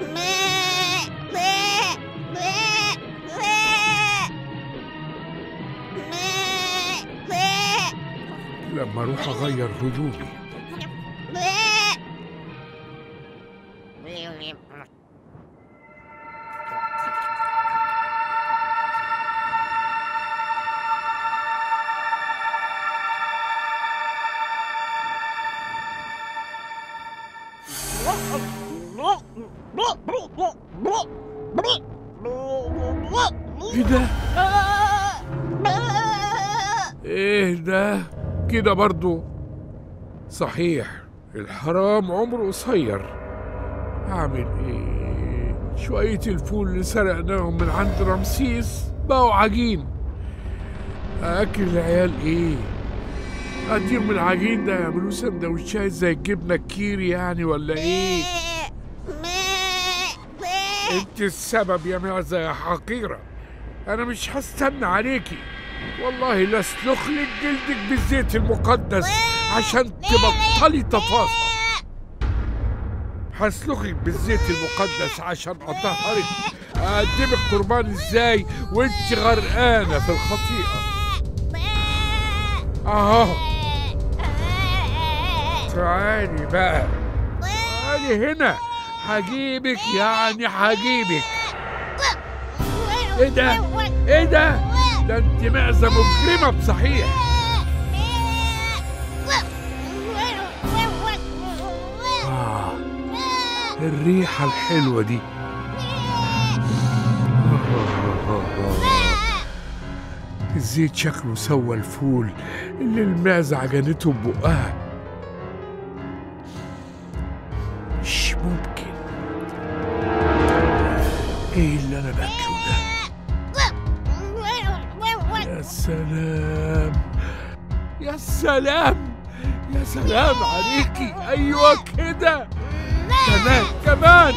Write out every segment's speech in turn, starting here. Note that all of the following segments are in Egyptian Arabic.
لما اروح اغير هدومي ايه ده ايه ده كده برضو صحيح الحرام عمره قصير اعمل ايه شوية الفول اللي سرقناهم من عند رمسيس بقوا عجين اكل العيال ايه اديهم العجين ده يعملوه سندوتشات زي الجبنة الكيري يعني ولا ايه انت السبب يا معزة يا حقيرة انا مش هستنى عليكي والله لاسلخ لك جلدك بالزيت المقدس عشان تبطلي تفاصيل هسلخك بالزيت المقدس عشان اطهرك اقدمك قربان ازاي وانت غرقانه في الخطيئه اهو تعالي بقى تعالي هنا هجيبك يعني هجيبك ايه ده ايه ده ده انت معزه مجرمه بصحيح آه الريحه الحلوه دي الزيت شكله سوى الفول اللي المعزة عجنته ببقها مش ممكن ايه اللي انا باكله ده يا سلام يا سلام يا سلام عليكي ايوه كده كمان كمان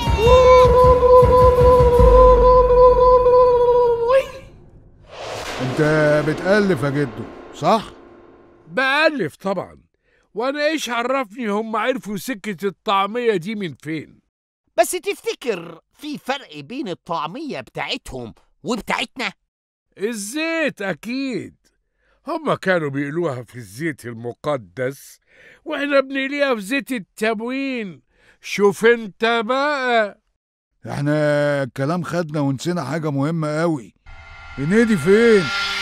انت بتألف يا جدو صح؟ بألف طبعا وانا ايش عرفني هم عرفوا سكة الطعمية دي من فين بس تفتكر في فرق بين الطعمية بتاعتهم وبتاعتنا؟ الزيت اكيد هم كانوا بيقلوها في الزيت المقدس واحنا بنقليها في زيت التموين شوف انت بقى احنا الكلام خدنا ونسينا حاجة مهمة قوي هنيدي فين؟